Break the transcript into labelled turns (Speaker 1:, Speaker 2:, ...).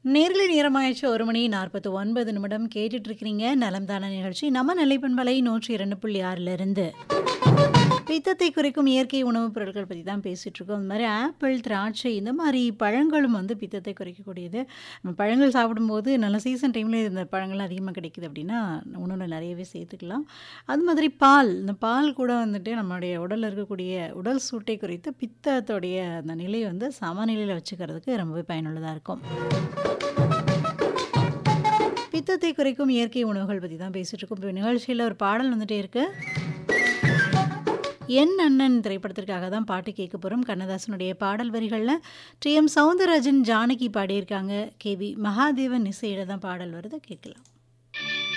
Speaker 1: நேர்களை நேரமாயிடுச்சு ஒரு மணி நாற்பத்தி ஒன்பது நிமிடம் கேட்டுட்டு இருக்கிறீங்க நலம் தான நிகழ்ச்சி நம்ம நிலைப்பண்பலை நூற்றி இரண்டு புள்ளி ஆறுல இருந்து பித்தத்தை குறைக்கும் இயற்கை உணவுப் பொருட்கள் பற்றி தான் பேசிகிட்டு இருக்கோம் இந்த மாதிரி ஆப்பிள் திராட்சை இந்த மாதிரி பழங்களும் வந்து பித்தத்தை குறைக்கக்கூடியது நம்ம பழங்கள் சாப்பிடும்போது நல்ல சீசன் டைமில் இந்த பழங்கள் அதிகமாக கிடைக்குது அப்படின்னா உணவில் நிறையவே சேர்த்துக்கலாம் அது மாதிரி பால் இந்த பால் கூட வந்துட்டு நம்மளுடைய உடலில் இருக்கக்கூடிய உடல் சூட்டை குறைத்து பித்தத்தோடைய அந்த நிலையை வந்து சமநிலையில் வச்சுக்கிறதுக்கு ரொம்பவே பயனுள்ளதாக இருக்கும் பித்தத்தை குறைக்கும் இயற்கை உணவுகள் பற்றி தான் பேசிகிட்டு இருக்கோம் இப்போ நிகழ்ச்சியில் ஒரு பாடல் வந்துட்டே இருக்கு என் அண்ணன் திரைப்படத்திற்காக தான் பாட்டு கேட்க போகிறோம் கண்ணதாசனுடைய பாடல் வரிகளில் டி எம் சவுந்தரராஜன் ஜானகி பாடியிருக்காங்க கேவி மகாதேவன் இசையில தான் பாடல் வருது கேட்கலாம்